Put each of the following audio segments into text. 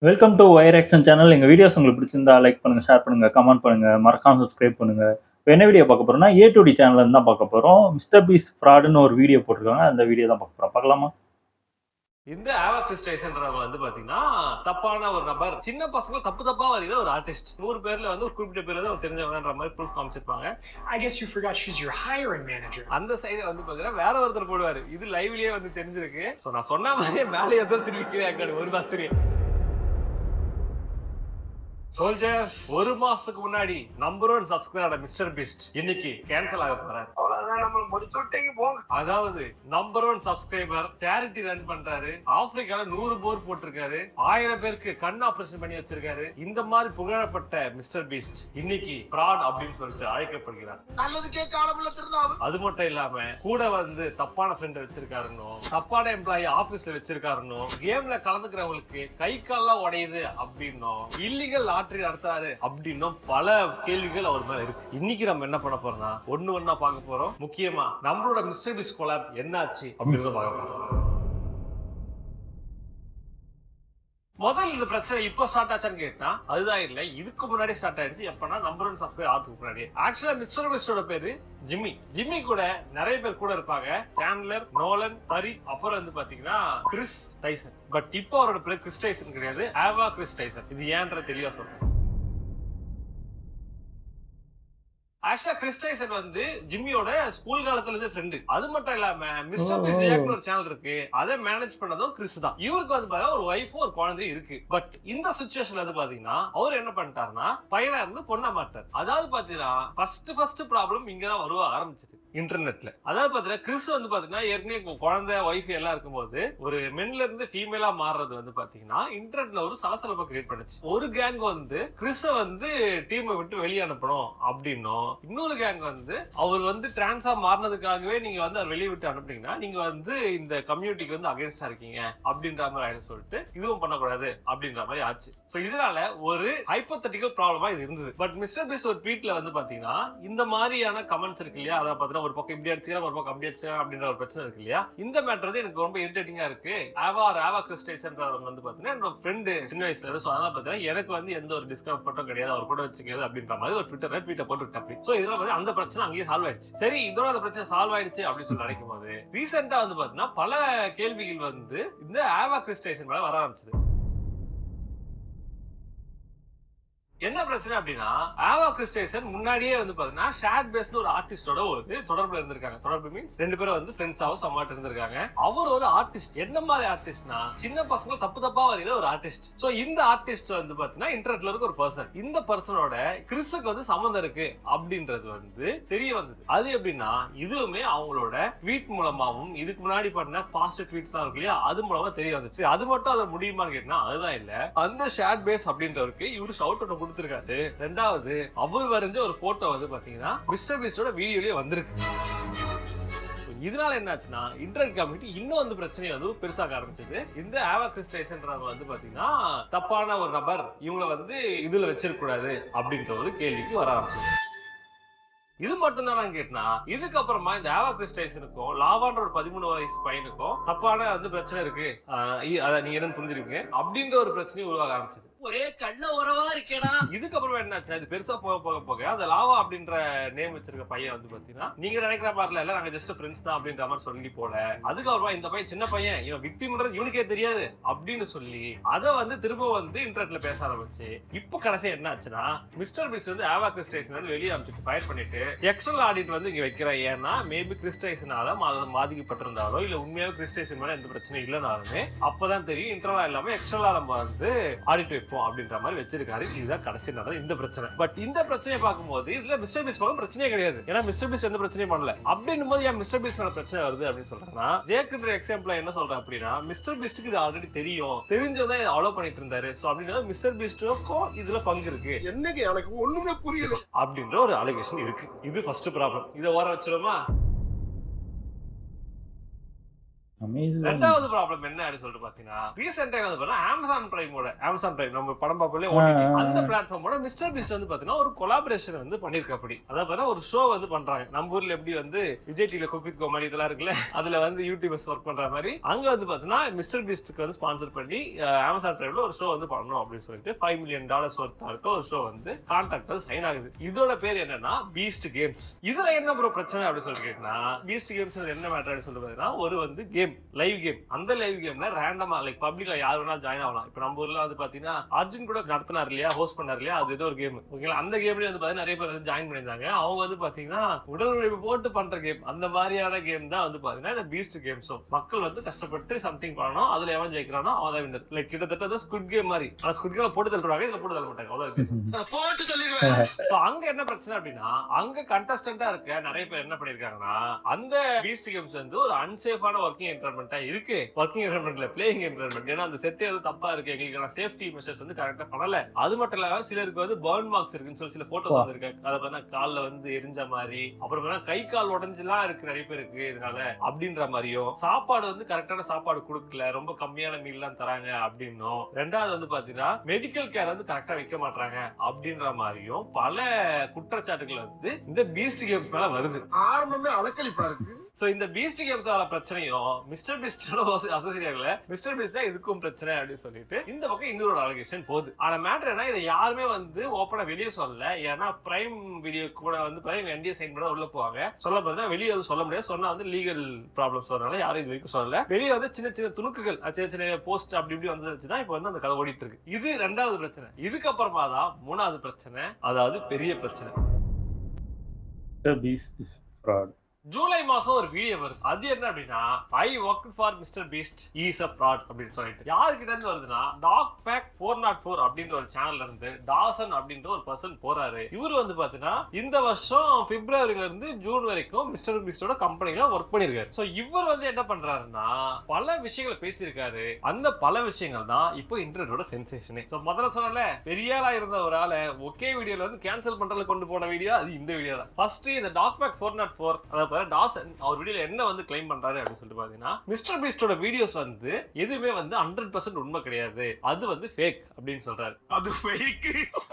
Welcome to wire action channel எங்கள் videos உங்களுக்கு பிடிச்சிருந்தா லைக் பண்ணுங்கள் ஷேர் பண்ணுங்கள் கமெண்ட் பண்ணுங்கள் மறக்காம சப்ஸ்கிரைப் பண்ணுங்கள் இப்போ என்ன வீடியோ பார்க்க போகிறோம்னா ஏ டு டி சேனல் தான் பார்க்க போகிறோம் மிஸ்டர் பீஸ் ஃப்ராடுன்னு ஒரு வீடியோ போட்டிருக்காங்க அந்த வீடியோ தான் பார்க்க போகிறோம் பார்க்கலாமா இந்த ஆவா கிறிஸ்டைசன்றவங்க வந்து பாத்தீங்கன்னா தப்பான ஒரு நபர் சின்ன பசங்க தப்பு தப்பா வரையில ஒரு ஆர்டிஸ்ட் நூறு பேர்ல வந்து ஒரு குறிப்பிட்ட பேர்ல தான் அவர் தெரிஞ்சவங்கன்ற மாதிரி ப்ரூஃப் காமிச்சிருப்பாங்க I guess you forgot she's your hiring manager. அந்த சைடு வந்து பாத்தீங்கன்னா வேற ஒருத்தர் போடுவாரு இது லைவ்லயே வந்து தெரிஞ்சிருக்கு சோ நான் சொன்ன மாதிரியே மேலே எதிர்த்து திருப்பி கீழே இருக்காரு ஒரு மாசத்துலயே சோல்ஜர்ஸ் ஒரு மாசத்துக்கு முன்னாடி number one subscriber mister Beast இன்னைக்கு கேன்சல் ஆக போறாரு அவ்வளவுதான் நம்ம முடிச்சு விட்டீங்க போங்க அதாவது number one subscriber charity run பண்றாரு ஆப்பிரிக்கால நூறு போர் போட்டிருக்காரு ஆயிரம் பேருக்கு கண் ஆபரேஷன் பண்ணி வச்சிருக்காரு இந்த மாதிரி புகழப்பட்ட மிஸ்டர் பீஸ்ட் இன்னைக்கு பிராட் அப்படின்னு சொல்லிட்டு அழைக்கப்படுகிறார் நல்லதுக்கே காலமுள்ள திருநாவு அது மட்டும் இல்லாம கூட வந்து தப்பான ஃப்ரெண்ட் வச்சிருக்காருன்னு தப்பான எம்ப்ளாயி ஆபீஸ்ல வச்சிருக்காருன்னு கேம்ல கலந்துக்கிறவங்களுக்கு கை கால்லாம் உடையுது அப்படின்னும் இல்லீகல் லாட்டரி நடத்துறாரு அப்படின்னும் பல கேள்விகள் அவர் மேல இருக்கு இன்னைக்கு நம்ம என்ன பண்ண போறோம்னா ஒண்ணு ஒண்ணா பார்க்க போறோம் முக்கியமா நம்மளோட மிஸ்டர் பிஸ் கொலாப் என்னாச்சு அப்படின்றத பார்க்க போறோம் முதல்ல இந்த பிரச்சனை இப்ப ஸ்டார்ட் ஆச்சான்னு கேட்டா அதுதான் இல்ல இதுக்கு முன்னாடி ஸ்டார்ட் ஆயிடுச்சு எப்பனா நம்பர் ஒன் சப்ஸ்கிரைப் ஆகிறதுக்கு முன்னாடி ஆக்சுவலா மிஸ்டர் பிஸ்டோட பேரு ஜிம்மி ஜிம்மி கூட நிறைய பேர் கூட இருப்பாங்க சாண்ட்லர் நோலன் ஹரி அப்புறம் வந்து பாத்தீங்கன்னா கிறிஸ் டைசன் பட் இப்போ அவரோட பேர் கிறிஸ் டைசன் கிடையாது ஆவா கிறிஸ் டைசன் இது ஏன்ற தெளிவா சொல்றேன் ஆக்சுவலா கிறிஸ்டைசன் வந்து ஜிம்மியோட ஸ்கூல் காலத்துல இருந்து ஃப்ரெண்டு அது மட்டும் இல்லாம மிஸ்டர் பிஸ் ஜாக்னு ஒரு சேனல் இருக்கு அதை மேனேஜ் பண்ணதும் கிறிஸ் தான் இவருக்கு வந்து பாத்தீங்கன்னா ஒரு ஒய்ஃபும் ஒரு குழந்தையும் இருக்கு பட் இந்த சுச்சுவேஷன்ல வந்து பாத்தீங்கன்னா அவர் என்ன பண்ணிட்டாருன்னா பையனா இருந்து பொண்ணா மாட்டார் அதாவது பாத்தீங்கன்னா ஃபர்ஸ்ட் ஃபர்ஸ்ட் ப்ராப்ளம் இங்கதான் வருவ ஆரம்பிச்சது இன்டர்நெட்ல அதாவது பாத்தீங்கன்னா கிறிஸ் வந்து பாத்தீங்கன்னா ஏற்கனவே கு- குழந்தை ஒய்ஃப் எல்லாம் இருக்கும்போது ஒரு மென்ல இருந்து ஃபீமேலா மாறுறது வந்து பாத்தீங்கன்னா இன்டர்நெட்ல ஒரு சலசலப்பை கிரியேட் பண்ணுச்சு ஒரு கேங் வந்து கிறிஸ வந்து டீமை விட்டு வெளியே அனுப்பணும் அப்படின்னும் இன்னொரு கேங் வந்து அவர் வந்து டிரான்ஸா மாறினதுக்காகவே நீங்க வந்து அவர் வெளியே விட்டு அனுப்புனீங்கன்னா நீங்க வந்து இந்த கம்யூனிட்டிக்கு வந்து அகேன்ஸ்டா இருக்கீங்க அப்படின்ற மாதிரி ஆயிடும் சொல்லிட்டு இதுவும் பண்ணக்கூடாது அப்படின்ற மாதிரி ஆச்சு சோ இதனால ஒரு ஹைப்போத்தட்டிக்கல் ப்ராப்ளமா இது இருந்தது பட் மிஸ்டர் பிஸ் ஒரு ட்வீட்ல வந்து பாத்தீங்கன்னா இந்த மாதிரியான கமெண்ட்ஸ் இருக்கு இல்லையா அதாவது பாத்தீங்கன்னா ஒரு பக்கம் இப்படி அடிச்சுக்கலாம் ஒரு பக்கம் அப்படி அடிச்சுக்கலாம் அப்படின்ற ஒரு பிரச்சனை இருக்கு இல்லையா இந்த மேட்டர் வந்து எனக்கு ரொம்ப இரிட்டேட்டிங்கா இருக்கு ஆவா ஆவா கிறிஸ்டைசன்றவர் வந்து பாத்தீங்கன்னா என்னோட ஃப்ரெண்டு சின்ன வயசுல இருந்து so அதனால பாத்தீங்கன்னா எனக்கு வந்து எந்த ஒரு டிஸ்கம்ஃபர்ட்டும் கிடையாது அவர் கூட வச்சுக்கிறது அப்படின்ற மாதிரி ஒரு ட்விட்டர்ல ட்வீட்டை போட்டு விட்டாப்பி சோ இதெல்லாம் வந்து அந்த பிரச்சனை அங்கேயே சால்வ் ஆயிடுச்சு சரி இதோட அந்த பிரச்சனை சால்வ் ஆயிடுச்சு அப்படின்னு சொல்லி நினைக்கும் போது ரீசெண்டா வந்து பாத்தீங்கன்னா பல கேள்விகள் வந்து இந்த ஆவா கிறிஸ்டைசன் மேல வர ஆரம்பிச்சது என்ன பிரச்சனை அப்படின்னா ஆவா கிறிஸ்டேசன் முன்னாடியே வந்து பாத்தீங்கன்னா ஷேட் பேஸ்னு ஒரு ஆர்டிஸ்டோட ஒரு தொடர்புல இருந்திருக்காங்க தொடர்பு மீன்ஸ் ரெண்டு பேரும் வந்து ஃப்ரெண்ட்ஸாவும் சமாட்டு இருந்திருக்காங்க அவர் ஒரு ஆர்டிஸ்ட் என்ன மாதிரி ஆர்டிஸ்ட்னா சின்ன பசங்க தப்பு தப்பா வரையில ஒரு ஆர்டிஸ்ட் சோ இந்த ஆர்டிஸ்ட் வந்து பாத்தீங்கன்னா இன்டர்நெட்ல இருக்க ஒரு பர்சன் இந்த பர்சனோட கிறிஸுக்கு வந்து சம்மந்தம் இருக்கு அப்படின்றது வந்து தெரிய வந்தது அது எப்படின்னா இதுவுமே அவங்களோட ட்வீட் மூலமாவும் இதுக்கு முன்னாடி பண்ண பாஸ்ட் ட்வீட்ஸ் எல்லாம் இருக்கு இல்லையா அது மூலமா தெரிய வந்துச்சு அது மட்டும் அது முடியுமான்னு கேட்டா அதுதான் இல்ல அந்த ஷேட் பேஸ் அப்படின்றவருக்கு இவரு ஷவுட் அவுட் கொடுத்திருக்காரு ரெண்டாவது அவர் வரைஞ்ச ஒரு போட்டோ வந்து பாத்தீங்கன்னா மிஸ்டர் பீஸ்டோட வீடியோலயே வந்திருக்கு So, இதனால என்னாச்சுன்னா இன்டர்நெட் கம்யூனிட்டி இன்னும் வந்து பிரச்சனையை வந்து பெருசாக ஆரம்பிச்சது இந்த ஆவா கிறிஸ்டைசன்றவங்க வந்து பாத்தீங்கன்னா தப்பான ஒரு நபர் இவங்கள வந்து இதுல வச்சிருக்க கூடாது அப்படின்ற ஒரு கேள்விக்கு வர ஆரம்பிச்சது இது மட்டும் தான் கேட்டா இதுக்கப்புறமா இந்த ஆவா கிறிஸ்டைசனுக்கும் லாவான்ற ஒரு பதிமூணு வயசு பையனுக்கும் தப்பான வந்து பிரச்சனை இருக்கு ஆஹ் இ- அத நீங்க என்ன புரிஞ்சிருக்கீங்க அப்படின்ற ஒரு பிரச்சனை உருவாக ஆரம்பிச்சது ஒரே கள்ள உறவா இருக்கேடா இதுக்கப்புறம் என்னாச்சு இது பெருசா போக போக போக அந்த லாவா அப்படின்ற நேம் வச்சிருக்க பையன் வந்து பாத்தீங்கன்னா நீங்க நினைக்கிற மாதிரில இல்ல நாங்க ஜஸ்ட் ஃப்ரெண்ட்ஸ் தான் அப்படின்ற மாதிரி சொல்லி போல அதுக்கப்புறமா இந்த பையன் சின்ன பையன் இவன் விக்டிம்ன்றது இவனுக்கே தெரியாது அப்படின்னு சொல்லி அத வந்து திரும்ப வந்து இன்டர்நெட்ல பேச ஆரம்பிச்சு இப்போ கடைசி என்ன ஆச்சுன்னா மிஸ்டர் பிஸ் வந்து ஆவா கிறிஸ்டைசன் வந்து வெளியே அமைச்சிட்டு ஃபயர் பண்ணிட்டு எக்ஸ்டர்னல் ஆடிட் வந்து இங்க வைக்கிறேன் ஏன்னா மேபி கிறிஸ்டைசனால பாதிக்கப்பட்டிருந்தாலோ இல்ல உண்மையாவே கிறிஸ்டைசன் மேல எந்த பிரச்சனையும் இல்லைனாலுமே அப்பதான் தெரியும் இன்டர்வா இல்லாம எக்ஸ்டர்னலா நம்ம வந்து ஆடிட் வைப்போம் அப்படின்ற மாதிரி வச்சிருக்காரு இதுதான் கடைசி நடந்த இந்த பிரச்சனை பட் இந்த பிரச்சனையை பார்க்கும்போது இதுல மிஸ்டர் பிஸ் பக்கம் பிரச்சனையே கிடையாது ஏன்னா மிஸ்டர் பிஸ் எந்த பிரச்சனையும் பண்ணல அப்படின்னும் போது ஏன் மிஸ்டர் பிஸ் மேல பிரச்சனை வருது அப்படின்னு சொல்றாங்கன்னா ஜேக்குன்ற எக்ஸாம்பிள் என்ன சொல்றேன் அப்படின்னா மிஸ்டர் பிஸ்டுக்கு இது ஆல்ரெடி தெரியும் தெரிஞ்சதான் இதை அலோவ் பண்ணிட்டு இருந்தாரு சோ அப்படின்னா மிஸ்டர் பிஸ்டுக்கும் இதுல பங்கு இருக்கு என்னங்க எனக்கு ஒண்ணுமே புரியல அப்படின்ற ஒரு அலிகேஷன் இருக்கு இது ஃபர்ஸ்ட் ப்ராப்ளம் இதை ஓர வச்சிருமா அமேசான் ரெண்டாவது ப்ராப்ளம் என்ன அப்படின்னு சொல்லிட்டு பாத்தீங்கன்னா ரீசெண்டா வந்து பாத்தீங்கன்னா அமேசான் பிரைமோட அமேசான் பிரைம் நம்ம படம் பார்ப்போம்ல ஆ, OTT, ஆ, அந்த ஆ. பிளாட்ஃபார்மோட மிஸ்டர் பீஸ்ட் வந்து பாத்தீங்கன்னா ஒரு கொலாபரேஷன் வந்து பண்ணிருக்க அப்படி அதாவது பாத்தீங்கன்னா ஒரு ஷோ வந்து பண்றாங்க நம்ம ஊர்ல எப்படி வந்து விஜய் டிவில குக் கோ மாதிரி இதெல்லாம் இருக்குல்ல அதுல வந்து யூடியூபர்ஸ் ஒர்க் பண்ற மாதிரி அங்க வந்து பாத்தீங்கன்னா மிஸ்டர் பீஸ்ட்க்கு வந்து ஸ்பான்சர் பண்ணி அமேசான் பிரைம்ல ஒரு ஷோ வந்து பண்ணணும் அப்படின்னு சொல்லிட்டு ஃபைவ் மில்லியன் டாலர்ஸ் ஒர்த்தா இருக்க ஒரு ஷோ வந்து கான்ட்ராக்டர் சைன் ஆகுது இதோட பேர் என்னன்னா பீஸ்ட் கேம்ஸ் இதுல என்ன ப்ரோ பிரச்சனை அப்படின்னு சொல்லி கேட்டீங்கன்னா பீஸ்ட் கேம்ஸ் என்ன மேட்டர் அப்படின்னு சொல்லி பாத்தீங்கன்னா ஒரு வந்து கேம் லைவ் கேம் அந்த லைவ் கேம்ல ரேண்டமா லைக் பப்ளிக்ல யார் வேணா ஜாயின் ஆகலாம் இப்ப நம்ம ஊர்ல வந்து பாத்தீங்கன்னா அர்ஜுன் கூட நடத்தினார் இல்லையா ஹோஸ்ட் பண்ணார் இல்லையா அது ஏதோ ஒரு கேம் ஓகேங்களா அந்த கேம்லயே வந்து பாத்தீங்கன்னா நிறைய பேர் வந்து ஜாயின் பண்ணியிருந்தாங்க அவங்க வந்து பாத்தீங்கன்னா உடல் உழைப்பு போட்டு பண்ற கேம் அந்த மாதிரியான கேம் தான் வந்து பாத்தீங்கன்னா இந்த பீஸ்ட் கேம் ஸோ மக்கள் வந்து கஷ்டப்பட்டு சம்திங் பண்ணணும் அதுல எவன் ஜெயிக்கிறானோ அவன் தான் வின்னர் லைக் கிட்டத்தட்ட ஸ்குட் கேம் மாதிரி ஆனா ஸ்குட் கேம் போட்டு தள்ளுவாங்க இதுல போட்டு தள்ள மாட்டாங்க அவ்வளவு வித்தியாசம். போட்டு சொல்லிடுவேன் சோ அங்க என்ன பிரச்சனை அப்படின்னா அங்க கண்டஸ்டன்டா இருக்க நிறைய பேர் என்ன பண்ணிருக்காங்கன்னா அந்த பீஸ்ட் கேம்ஸ் வந்து ஒரு அன்சேஃபான ஒர்க்கிங் என்வரன்மெண்டா இருக்கு ஒர்க்கிங் என்வரன்மெண்ட்ல பிளேயிங் என்வரன்மெண்ட் ஏன்னா அந்த செட்டே வந்து தப்பா இருக்கு எங்களுக்கு சேஃப்டி மெஷர்ஸ் வந்து கரெக்டா பண்ணல அது மட்டும் இல்லாம சிலருக்கு வந்து பர்ன் மார்க்ஸ் இருக்குன்னு சொல்லி சில போட்டோஸ் வா. வந்திருக்கு அதை பார்த்தா கால்ல வந்து எரிஞ்ச மாதிரி அப்புறம் பார்த்தா கை கால் உடஞ்செல்லாம் இருக்கு நிறைய பேருக்கு இதனால அப்படின்ற மாதிரியும் சாப்பாடு வந்து கரெக்டான சாப்பாடு கொடுக்கல ரொம்ப கம்மியான மீல் தான் தராங்க அப்படின்னும் ரெண்டாவது வந்து பாத்தீங்கன்னா மெடிக்கல் கேர் வந்து கரெக்டா வைக்க மாட்டாங்க அப்படின்ற மாதிரியும் பல குற்றச்சாட்டுகள் வந்து இந்த பீஸ்ட் கேம்ஸ் மேல வருது ஆரம்பமே அலக்களிப்பா இருக்கு சோ இந்த பீஸ்ட் கேம்ஸ் வர பிரச்சனையும் மிஸ்டர் பீஸ்டோட அசோசியேட்ல மிஸ்டர் பீஸ்ட் தான் இதுக்கும் பிரச்சனை அப்படின்னு சொல்லிட்டு இந்த பக்கம் இன்னொரு அலகேஷன் போகுது ஆனா மேட்டர் என்ன இதை யாருமே வந்து ஓப்பனா வெளியே சொல்லல ஏன்னா பிரைம் வீடியோ கூட வந்து பிரைம் என்டிஏ சைன் பண்ண உள்ள போவாங்க சொல்ல பார்த்தீங்கன்னா வெளியே வந்து சொல்ல முடியாது சொன்னா வந்து லீகல் ப்ராப்ளம்ஸ் வரனால யாரும் இது வரைக்கும் சொல்லல வெளியே வந்து சின்ன சின்ன துணுக்குகள் அஹ் சின்ன சின்ன போஸ்ட் அப்படி இப்படி வந்து தான் இப்போ வந்து அந்த கதை ஓடிட்டு இருக்கு இது ரெண்டாவது பிரச்சனை இதுக்கப்புறமா தான் மூணாவது பிரச்சனை அதாவது பெரிய பிரச்சனை பீஸ் இஸ் ஃப்ராட் ஜூலை மாசம் ஒரு வீடியோ வருது அது என்ன அப்படின்னா I work for mister Beast is a fraud அப்படின்னு சொல்லிட்டு யாருக்கிட்ட இருந்து வருதுன்னா dog pack four naught four அப்படின்ற ஒரு சேனல்ல இருந்து டாசன் அப்படின்ற ஒரு பர்சன் போறாரு இவர் வந்து பாத்தீங்கன்னா இந்த வருஷம் பிப்ரவரில இருந்து ஜூன் வரைக்கும் மிஸ்டர் பீஸ்டோட கம்பெனில ஒர்க் பண்ணிருக்காரு சோ இவர் வந்து என்ன பண்றாருன்னா பல விஷயங்களை பேசியிருக்காரு அந்த பல விஷயங்கள் தான் இப்போ இன்டர்நெட்டோட சென்சேஷனே சோ முதல்ல சொன்னல பெரிய ஆளா இருந்த ஒரு ஆளை ஒகே வீடியோல வந்து கேன்சல் பண்றதுல கொண்டு போன வீடியோ அது இந்த வீடியோ தான் ஃபர்ஸ்ட் இந்த dog pack four naught four அதாவது டாசன் அவர் வீடியோல என்ன வந்து கிளைம் பண்றாரு அப்படின்னு சொல்லிட்டு பாத்தீங்கன்னா மிஸ்டர் பீஸ்டோட வீடியோஸ் வந்து எதுவுமே வந்து ஹண்ட்ரட் பர்சன்ட் உண்மை கிடையாது அது வந்து ஃபேக் அப்படின்னு சொல்றாரு அது fake.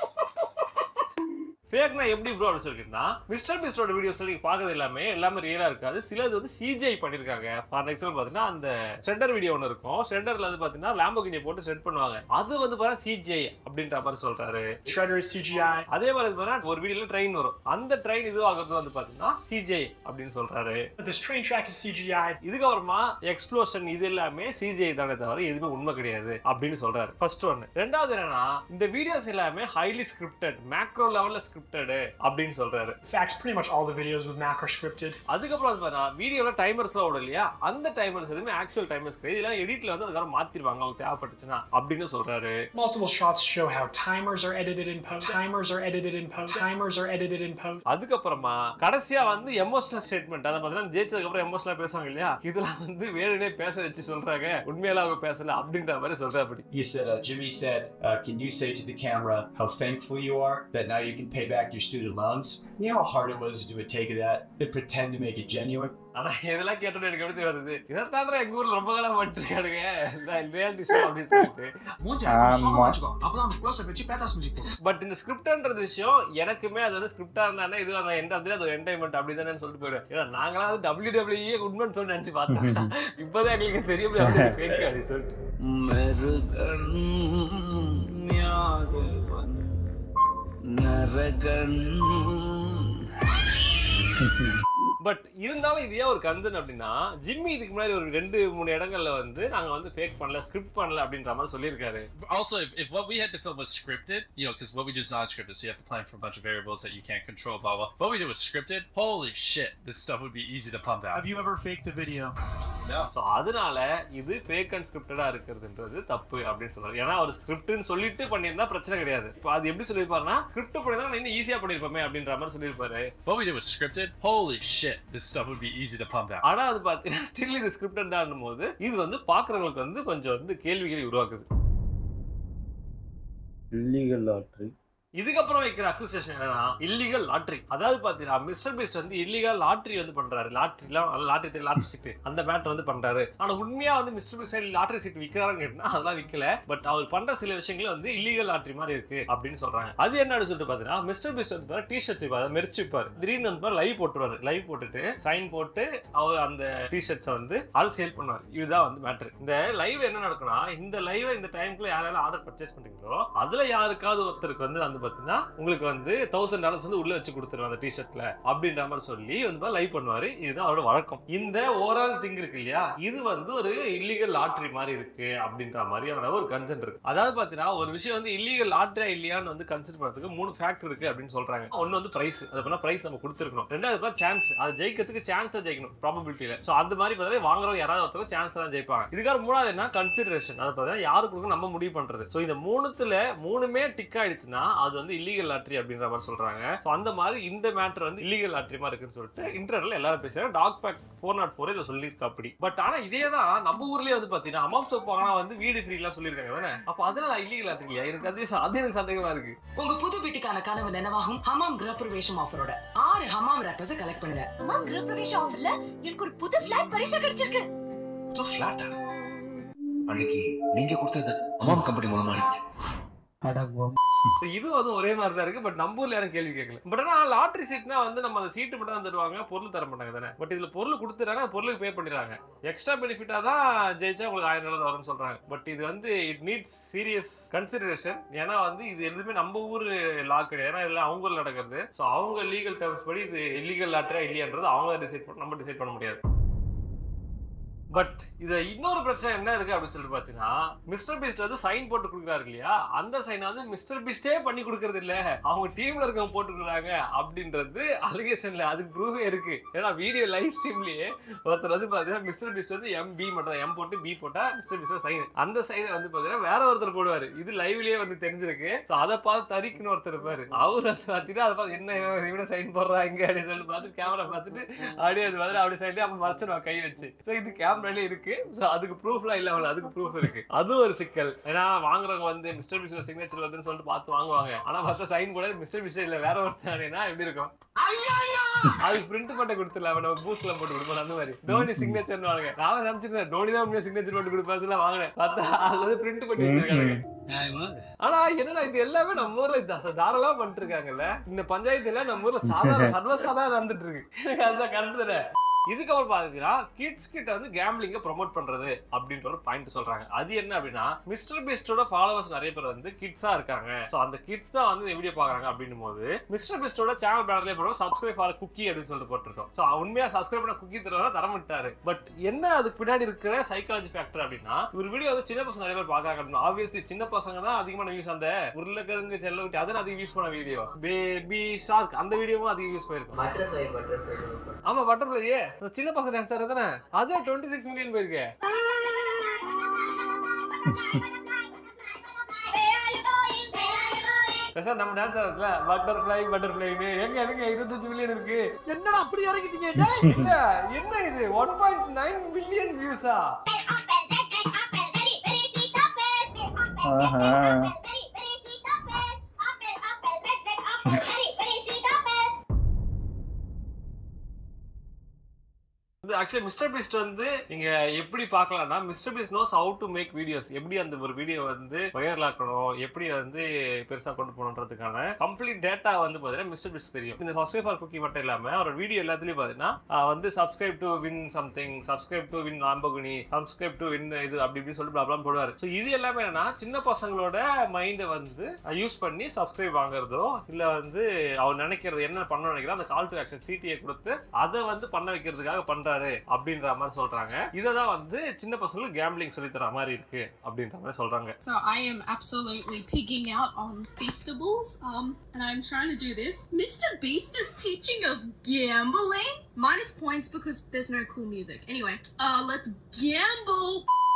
ஃபேக்னா எப்படி ப்ரோ அப்படின்னு சொல்லிட்டுனா மிஸ்டர் பீஸ்டோட வீடியோஸ் நீங்க பாக்குறது எல்லாமே எல்லாமே ரியலா இருக்காது சிலது வந்து சிஜிஐ பண்ணிருக்காங்க ஃபார் எக்ஸாம்பிள் பாத்தீங்கன்னா அந்த ஷெட்டர் வீடியோ ஒன்று இருக்கும் ஷெட்டர்ல வந்து பாத்தீங்கன்னா லாம்போகினியை போட்டு செட் பண்ணுவாங்க அது வந்து பாத்தீங்கன்னா சிஜிஐ அப்படின்ற மாதிரி சொல்றாரு Shredder is CGI. அதே மாதிரி பாத்தீங்கன்னா ஒரு வீடியோல ட்ரெயின் வரும் அந்த ட்ரெயின் இதுவாகிறது வந்து பாத்தீங்கன்னா சிஜிஐ அப்படின்னு சொல்றாரு But this train track is CGI. இதுக்கப்புறமா எக்ஸ்ப்ளோஷன் இது எல்லாமே சிஜிஐ தானே தவிர எதுவுமே உண்மை கிடையாது அப்படின்னு சொல்றாரு ஃபர்ஸ்ட் ஒன்னு ரெண்டாவது என்னன்னா இந்த வீடியோஸ் எல்லாமே ஹைலி ஸ்கிரிப்டட் மேக்ரோ லெவல்ல ஸ்கிரிப்டட் அப்படின்னு சொல்றாரு In fact, pretty much all the videos with Mac are scripted. அதுக்கப்புறம் வந்து பார்த்தா வீடியோல டைமர்ஸ்லாம் ஓடும் இல்லையா அந்த டைமர்ஸ் எதுவுமே ஆக்சுவல் டைமர்ஸ் கிடையாது இதெல்லாம் எடிட்ல வந்து அதுக்காக மாத்திருவாங்க அவங்க தேவைப்பட்டுச்சுன்னா அப்படின்னு சொல்றாரு Multiple shots show how timers are edited in post. Timers are edited in post. Timers are edited in post. அதுக்கப்புறமா கடைசியா வந்து எமோஷனல் ஸ்டேட்மெண்ட் அதை பார்த்தீங்கன்னா ஜெயிச்சதுக்கு அப்புறம் எமோஷனலா பேசுவாங்க இல்லையா இதெல்லாம் வந்து வேணுனே பேச வச்சு சொல்றாங்க உண்மையில அவங்க பேசல அப்படின்ற மாதிரி சொல்றாப்படி He said, uh, Jimmy said, uh, can you say to the camera how thankful you are that now you can pay back your student loans? You know how hard it was to do a take of that and pretend to make it genuine? ஆனா இதெல்லாம் கேட்டோட எனக்கு எப்படி வருது இதைத்தான் எங்க ஊர்ல ரொம்ப காலம் பண்ணிருக்கானுங்க ரியாலிட்டி ஷோ அப்படின்னு சொல்லிட்டு ஆமா அப்பதான் அந்த குளோஸ் வச்சு பேத்தாஸ் மியூசிக் போடும் பட் இந்த ஸ்கிரிப்ட்ன்றது விஷயம் எனக்குமே அது வந்து ஸ்கிரிப்டா இருந்தானே இது அந்த எண்ட் ஆஃப் அது ஒரு என்டைன்மெண்ட் அப்படி தானே சொல்லிட்டு போயிடுவேன் ஏன்னா நாங்களாம் வந்து டபிள்யூ டபிள்யூஏ உண்மைன்னு சொல்லி நினைச்சு பார்த்தோம் இப்பதான் எங்களுக்கு தெரியும் அப்படி ஃபேக் அப்படின்னு சொல்லிட்டு மருகன் யாதவன் நரகன் பட் இருந்தாலும் இது ஏன் ஒரு கந்தன் அப்படின்னா ஜிம்மி இதுக்கு முன்னாடி ஒரு ரெண்டு மூணு இடங்கள்ல வந்து நாங்க வந்து ஃபேக் பண்ணல ஸ்கிரிப்ட் பண்ணல அப்படின்ற மாதிரி சொல்லியிருக்காரு also if, if what we had to film was scripted you know because what we do is not scripted so you have to plan for a bunch of variables that you can't control blah blah what we did was scripted holy shit this stuff would be easy to pump out Have you ever faked a video? So அதனால இது fake and ஸ்கிரிப்டடா இருக்கிறதுன்றது தப்பு அப்படின்னு சொல்றாரு ஏன்னா ஒரு ஸ்கிரிப்ட்னு சொல்லிட்டு பண்ணியிருந்தா பிரச்சனை கிடையாது இப்போ அது எப்படி சொல்லியிருப்பாருன்னா ஸ்கிரிப்ட் பண்ணியிருந்தா நான் இன்னும் ஈஸியா பண்ணிருப்போமே அப்படின்ற மாதிரி சொல்லியிருப்பாரு what we did was scripted holy shit this stuff would be easy to pump out ஆனா அது பாத்தீங்கன்னா ஸ்டில் இது ஸ்கிரிப்டட் தான் போது இது வந்து பாக்குறவங்களுக்கு வந்து கொஞ்சம் வந்து கேள்விகளை உருவாக்குது இல்லீகல் லாட்ரி இதுக்கப்புறம் வைக்கிற அக்யூசேஷன் என்னன்னா இல்லீகல் லாட்ரி அதாவது பாத்தீங்கன்னா மிஸ்டர் பீஸ்ட் வந்து இல்லீகல் லாட்ரி வந்து பண்றாரு லாட்ரிலாம் லாட்ரி லாட்ரி சீட்டு அந்த மேட்டர் வந்து பண்றாரு ஆனா உண்மையா வந்து மிஸ்டர் பீஸ்ட் லாட்ரி சீட் விக்கிறாருன்னு கேட்டா அதெல்லாம் விக்கல பட் அவர் பண்ற சில விஷயங்கள் வந்து இல்லீகல் லாட்ரி மாதிரி இருக்கு அப்படின்னு சொல்றாங்க அது என்னன்னு சொல்லிட்டு பாத்தீங்கன்னா மிஸ்டர் பீஸ்ட் வந்து டி ஷர்ட்ஸ் இப்போ மெரிச்சு வைப்பாரு திடீர்னு வந்து லைவ் போட்டுருவாரு லைவ் போட்டுட்டு சைன் போட்டு அவர் அந்த டி ஷர்ட்ஸை வந்து அது சேல் பண்ணுவார் இதுதான் வந்து மேட்ரு இந்த லைவ் என்ன நடக்கும்னா இந்த லைவ் இந்த டைம்க்குள்ள யாராவது ஆர்டர் பர்ச்சேஸ் பண்றீங்களோ அதுல யாருக்காவது ஒருத்தருக்கு வந்து வந்து பாத்தீங்கன்னா உங்களுக்கு வந்து தௌசண்ட் டாலர்ஸ் வந்து உள்ள வச்சு கொடுத்துருவாங்க அந்த டிஷர்ட்ல அப்படின்ற மாதிரி சொல்லி வந்து லைவ் பண்ணுவாரு இதுதான் அவரோட வழக்கம் இந்த ஓவரால் திங் இருக்கு இல்லையா இது வந்து ஒரு இல்லீகல் லாட்ரி மாதிரி இருக்கு அப்படின்ற மாதிரியான ஒரு கன்சென்ட் இருக்கு அதாவது பாத்தீங்கன்னா ஒரு விஷயம் வந்து இல்லீகல் லாட்ரியா இல்லையான்னு வந்து கன்சிடர் பண்றதுக்கு மூணு ஃபேக்டர் இருக்கு அப்படின்னு சொல்றாங்க ஒன்னு வந்து பிரைஸ் அது பண்ணா பிரைஸ் நம்ம கொடுத்துருக்கணும் ரெண்டாவது பார்த்தா சான்ஸ் அது ஜெயிக்கிறதுக்கு சான்ஸா ஜெயிக்கணும் ப்ராபபிலிட்டியில சோ அந்த மாதிரி பார்த்தா வாங்குறவங்க யாராவது ஒருத்தர் சான்ஸ் தான் ஜெயிப்பாங்க இதுக்காக மூணாவது என்ன கன்சிடரேஷன் அது பார்த்தீங்கன்னா யாரு கொடுக்க நம்ம முடிவு பண்றது சோ இந்த மூணுத்துல மூணுமே டிக் ஆயிடுச்சுன்னா அது வந்து இல்லீகல் லாட்ரி அப்படின்ற மாதிரி சொல்றாங்க சோ அந்த மாதிரி இந்த மேட்டர் வந்து இல்லீகல் லாட்ரி மாதிரி இருக்குன்னு சொல்லிட்டு இன்டர்னல் எல்லாரும் பேசுறாங்க dog pack four naught four இதை சொல்லியிருக்கா அப்படி பட் ஆனா இதே தான் நம்ம ஊர்லயே வந்து பாத்தீங்கன்னா அம்மா சோப் வாங்கினா வந்து வீடு ஃப்ரீ எல்லாம் சொல்லியிருக்காங்க தானே அப்ப அதனால இல்லீகல் லாட்ரி இல்லையா எனக்கு அது அது எனக்கு சந்தேகமா இருக்கு உங்க புது வீட்டுக்கான கனவு நினைவாகும் ஹமாம் கிரகப்பிரவேசம் ஆஃபரோட ஆறு ஹமாம் ரேப்பர்ஸ் கலெக்ட் பண்ணுங்க அம்மா கிரகப்பிரவேச ஆஃபர்ல எனக்கு ஒரு புது ஃபிளாட் பரிசா கிடைச்சிருக்கு புது ஃபிளாட்டா அன்னைக்கு நீங்க கொடுத்தது அமாம் கம்பெனி மூலமா அன்னைக்கு So இது வந்து ஒரே மாதிரி தான் இருக்கு பட் நம்ம ஊர்ல யாரும் கேள்வி கேட்கல பட் ஆனா லாட்ரி சீட்னா வந்து நம்ம அந்த சீட்டு மட்டும் தான் தருவாங்க பொருள் தர மாட்டாங்க தானே பட் இதுல பொருள் கொடுத்துறாங்க அந்த பொருளுக்கு பே பண்ணிடுறாங்க எக்ஸ்ட்ரா பெனிஃபிட்டா தான் ஜெயிச்சா உங்களுக்கு ஆயிரம் டாலர் வரும்னு சொல்றாங்க பட் இது வந்து இட் நீட்ஸ் சீரியஸ் கன்சிடரேஷன் ஏன்னா வந்து இது எதுவுமே நம்ம ஊர் லா கிடையாது ஏன்னா இதெல்லாம் அவங்க ஊர்ல நடக்கிறது ஸோ அவங்க லீகல் டேர்ம்ஸ் படி இது இல்லீகல் லாட்டரா இல்லையான்றது அவங்க டிசைட் பண்ண நம்ம டிசைட் பண்ண முடியாது பட் இது இன்னொரு பிரச்சனை என்ன இருக்கு அப்படின்னு சொல்லிட்டு பாத்தீங்கன்னா மிஸ்டர் பீஸ்ட் வந்து சைன் போட்டு கொடுக்குறாரு இல்லையா அந்த சைன் வந்து மிஸ்டர் பீஸ்டே பண்ணி கொடுக்கறது இல்ல அவங்க டீம்ல இருக்கவங்க போட்டு கொடுக்குறாங்க அப்படின்றது அலிகேஷன்ல அதுக்கு ப்ரூஃபே இருக்கு ஏன்னா வீடியோ லைவ் ஸ்ட்ரீம்லயே ஒருத்தர் வந்து பாத்தீங்கன்னா மிஸ்டர் பீஸ்ட் வந்து எம் பி மட்டும் எம் போட்டு பி போட்டா மிஸ்டர் பீஸ்ட் சைன் அந்த சைனை வந்து பாத்தீங்கன்னா வேற ஒருத்தர் போடுவாரு இது லைவ்லயே வந்து தெரிஞ்சிருக்கு ஸோ அதை பார்த்து தரிக்குன்னு ஒருத்தர் இருப்பாரு அவர் வந்து பாத்தீங்கன்னா அதை பார்த்து என்ன இவன் இவனை சைன் போடுறாங்க அப்படின்னு சொல்லி பார்த்து கேமரா பார்த்துட்டு அப்படியே அது மாதிரி அப்படி சைடு அப்ப மறைச்சிடுவான் கை வச்சு ஸோ இது கேமராலே இருக்கு ஸோ அதுக்கு ப்ரூஃப்லாம் இல்ல அவள் அதுக்கு ப்ரூஃப் இருக்கு அது ஒரு சிக்கல் ஏன்னா வாங்குறவங்க வந்து மிஸ்டர் பிஸ்ல சிக்னேச்சர் வருதுன்னு சொல்லிட்டு பார்த்து வாங்குவாங்க ஆனா பார்த்தா சைன் கூட மிஸ்டர் பிஸ்ல இல்ல வேற ஒருத்தனா எப்படி இருக்கும் அது பிரிண்ட் பண்ண கொடுத்துடலாம் அவன் நம்ம பூஸ்ட்ல போட்டு கொடுப்போம் அந்த மாதிரி தோனி சிக்னேச்சர் வாங்க நான் நினைச்சிருந்தேன் தோனி தான் உண்மையா சிக்னேச்சர் போட்டு கொடுப்பாருல வாங்கினேன் பார்த்தா அது வந்து பிரிண்ட் பண்ணி வச்சிருக்காங்க ஆனா என்னடா இது எல்லாமே நம்ம ஊர்ல தா- தாராளமா பண்ணிட்டு இருக்காங்கல்ல இந்த பஞ்சாயத்துல நம்ம ஊர்ல சாதாரண சர்வசாதாரண நடந்துட்டு இருக்கு எனக்கு அதுதான் கரெக்ட் தானே இதுக்கப்புறம் பாத்தீங்கன்னா கிட்ஸ் கிட்ட வந்து கேம்பிளிங்க ப்ரோமோட் பண்றது அப்படின்ற ஒரு பாயிண்ட் சொல்றாங்க அது என்ன அப்படின்னா மிஸ்டர் பீஸ்டோட ஃபாலோவர்ஸ் நிறைய பேர் வந்து கிட்ஸா இருக்காங்க சோ அந்த கிட்ஸ் தான் வந்து வீடியோ பாக்குறாங்க அப்படின்னும் போது மிஸ்டர் பீஸ்டோட சேனல் பேனர்லயே போடுவோம் சப்ஸ்கிரைப் ஃபார் குக்கி அப்படின்னு சொல்லிட்டு போட்டிருக்கோம் சோ உண்மையா சப்ஸ்கிரைப் பண்ண குக்கி தருவாங்க தர மாட்டாரு பட் என்ன அதுக்கு பின்னாடி இருக்கிற சைக்காலஜி ஃபேக்டர் அப்படின்னா ஒரு வீடியோ வந்து சின்ன பசங்க நிறைய பேர் பாக்குறாங்க அப்படின்னா ஆப்வியஸ்லி சின்ன பசங்க தான் அதிகமான வியூஸ் அந்த உருளைக்கிழங்கு செல்ல விட்டு அதான் அதிகம் யூஸ் பண்ண வீடியோ பேபி ஷார்க் அந்த வீடியோவும் அதிகம் யூஸ் போயிருக்கும் ஆமா பட்டர்ஃபிளையே சின்ன பசங்க டான்ஸ் தானே அது டுவெண்ட்டி சிக்ஸ் மில்லியன் போயிருக்கு சார் நம்ம டான்ஸ் ஆடுறதுல பட்டர்ஃப்ளை பட்டர்ஃப்ளைன்னு எங்க எங்க இருபத்தஞ்சு மில்லியன் இருக்கு என்னடா அப்படி இறக்கிட்டீங்க டேய், இல்ல என்ன இது ஒன் பாயிண்ட் நைன் மில்லியன் வியூஸா ஆஹா. வந்து ஆக்சுவலி மிஸ்டர் பீஸ்ட் வந்து நீங்க எப்படி பார்க்கலாம்னா mister Beast knows how to make videos எப்படி அந்த ஒரு வீடியோ வந்து வைரல் ஆக்கணும் எப்படி வந்து பெருசா கொண்டு போகணுன்றதுக்கான கம்ப்ளீட் டேட்டா வந்து பாத்தீங்கன்னா மிஸ்டர் பீஸ்ட் தெரியும் இந்த சப்ஸ்கிரைப் ஃபார் குக்கி மட்டும் இல்லாம அவரோட வீடியோ எல்லாத்துலயும் பாத்தீங்கன்னா ஆஹ் வந்து subscribe to win something subscribe to win Lamborghini subscribe to win இது அப்படி இப்படி சொல்லிட்டு ப்ராப்ளம் போடுவாரு ஸோ இது எல்லாமே என்னன்னா சின்ன பசங்களோட மைண்டை வந்து யூஸ் பண்ணி சப்ஸ்கிரைப் வாங்குறதோ இல்ல வந்து அவர் நினைக்கிறது என்ன பண்ண நினைக்கிறோம் அந்த கால் டு ஆக்ஷன் சிடியை கொடுத்து அதை வந்து பண்ண வைக்கிறதுக்காக பண்றாரு அப்படின்ற மாதிரி சொல்றாங்க இதை தான் வந்து சின்ன பசங்களுக்கு கேம்பிளிங் சொல்லி தர மாதிரி இருக்கு அப்படின்ற மாதிரி சொல்றாங்க So I am absolutely pigging out on Feastables, um, and I'm trying to do this. Mr. Beast is teaching us gambling. Minus points because there's no cool music. Anyway, uh, let's gamble.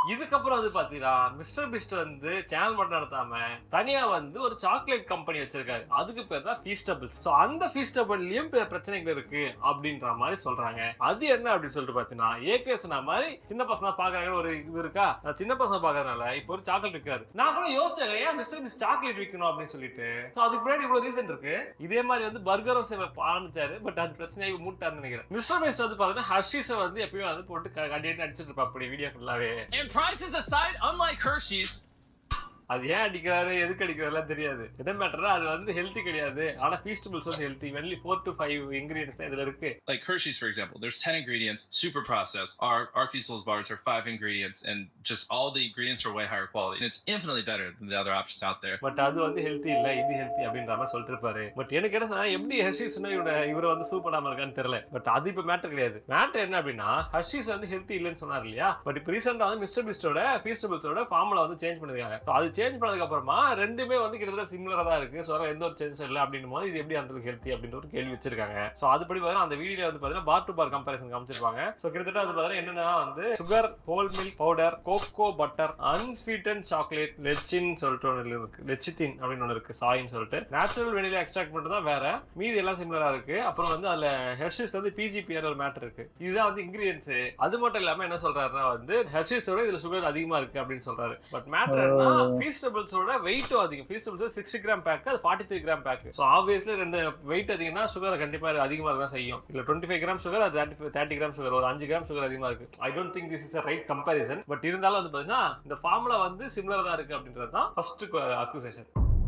இதுக்கப்புறம் வந்து பாத்தீங்கன்னா mister pissed வந்து channel மட்டும் நடத்தாம தனியா வந்து ஒரு chocolate company வச்சிருக்காரு அதுக்கு பேர் தான் ஃபீஸ்டபிள்ஸ் ஸோ அந்த ஃபீஸ்டபிள்லயும் பிரச்சனைகள் இருக்கு அப்படின்ற மாதிரி சொல்றாங்க அது என்ன அப்படின்னு சொல்லிட்டு பாத்தீங்கன்னா ஏற்கனவே சொன்ன மாதிரி சின்ன பசங்க பாக்குறாங்க ஒரு இது இருக்கா நான் சின்ன பசங்க பாக்குறதுனால இப்போ ஒரு சாக்லேட் விற்காரு நான் கூட யோசிச்சேன் ஏன் மிஸ்டர் பிஸ்ட் சாக்லேட் விற்கணும் அப்படின்னு சொல்லிட்டு ஸோ அதுக்கு முன்னாடி இவ்வளவு ரீசன் இருக்கு இதே மாதிரி வந்து பர்கரும் சேவை ஆரம்பிச்சாரு பட் அது பிரச்சனையை மூட்டாருன்னு நினைக்கிறேன் மிஸ்டர் பிஸ்ட் வந்து பாத்தீங்கன்னா ஹர்ஷீஸை வந்து எப்பயும் வந்து போட்டு கண்டிப்பா அடிச்சிட்டு இருப்பா அப்படி வீடியோ ஃபுல்லாவே And prices aside, unlike Hershey's, அது ஏன் அடிக்கிறாரு எதுக்கு அடிக்கிறாருலாம் தெரியாது எதை மேட்டரா அது வந்து ஹெல்த்தி கிடையாது ஆனா ஃபீஸ்டபிள்ஸ் வந்து ஹெல்த்தி வென்லி ஃபோர் டு ஃபைவ் இன்கிரீடியன்ஸ் தான் இதுல இருக்கு like Hershey's, for example, there's 10 ingredients, super processed. Our, our Feastables bars are five ingredients, and just all the ingredients are way higher quality. And it's infinitely better than the other options out there. But அது வந்து healthy இல்ல இது healthy அப்படின்ற மாதிரி சொல்லிட்டு இருப்பாரு but எனக்கு என்ன சொன்னா எப்படி ஹர்ஷீஸ் இவர இவரை வந்து சூப் பண்ணாம இருக்கான்னு தெரியல பட் அது இப்ப மேட்டர் கிடையாது மேட்டர் என்ன அப்படின்னா ஹர்ஷீஸ் வந்து ஹெல்த்தி இல்லைன்னு சொன்னார் இல்லையா பட் இப்போ ரீசெண்டா வந்து மிஸ்டர் பிஸ்டோட ஃபீஸ்டபிள்ஸோட ஃபார்முலா வந்து சேஞ்ச் பண்ணிருக்காங்க So அது சேஞ்ச் பண்ணதுக்கு அப்புறமா ரெண்டுமே வந்து கிட்டத்தட்ட சிமிலரா தான் இருக்கு ஸோ எந்த ஒரு சேஞ்சும் இல்லை அப்படின்னும் போது இது எப்படி அந்த ஹெல்த்தி அப்படின்ற ஒரு கேள்வி வச்சிருக்காங்க ஸோ அதுபடி பார்த்தீங்கன்னா அந்த வீடியோ வந்து பார்த்தீங்கன்னா பார் டு பார் கம்பேரிசன் காமிச்சிருப்பாங்க ஸோ கிட்டத்தட்ட அது பார்த்தீங்கன்னா என்னன்னா வந்து sugar whole milk powder cocoa butter unsweetened chocolate lecithin சொல்லிட்டு ஒன்று இருக்கு லெச்சித்தின் அப்படின்னு ஒன்று இருக்கு சாயின்னு சொல்லிட்டு நேச்சுரல் வெனிலா எக்ஸ்ட்ராக்ட் மட்டும் தான் வேற மீதி எல்லாம் சிமிலரா இருக்கு அப்புறம் வந்து அதுல ஹெர்ஷிஸ் வந்து பிஜிபிஆர் ஒரு மேட்டர் இருக்கு இதுதான் வந்து இன்கிரியன்ஸ் அது மட்டும் இல்லாம என்ன சொல்றாருன்னா வந்து ஹெர்ஷிஸோட இதுல சுகர் அதிகமா இருக்கு அப்படின்னு சொல்றாரு பட் மேட்டர் என்ன ஃபீஸ்டபிள்ஸோட வெயிட்டும் அதிகம் ஃபீஸ்டபிள்ஸ் சிக்ஸ்டி கிராம் பேக் அது forty three gram pack so obviously ரெண்டு வெயிட் அதிகம்னா சுகர் கண்டிப்பா அதிகமாக தான் செய்யும் இல்ல டுவெண்ட்டி ஃபைவ் கிராம் சுகர் அது தேர்ட்டி தேர்ட்டி கிராம் சுகர் ஒரு அஞ்சு கிராம் சுகர் அதிகமா இருக்கு I don't think this is right comparison but இருந்தாலும் வந்து பாத்தீங்கன்னா இந்த ஃபார்முலா வந்து சிமிலர் தான் இருக்கு அப்படின்றது தான் ஃபர்ஸ்ட் அக்யூசேஷன்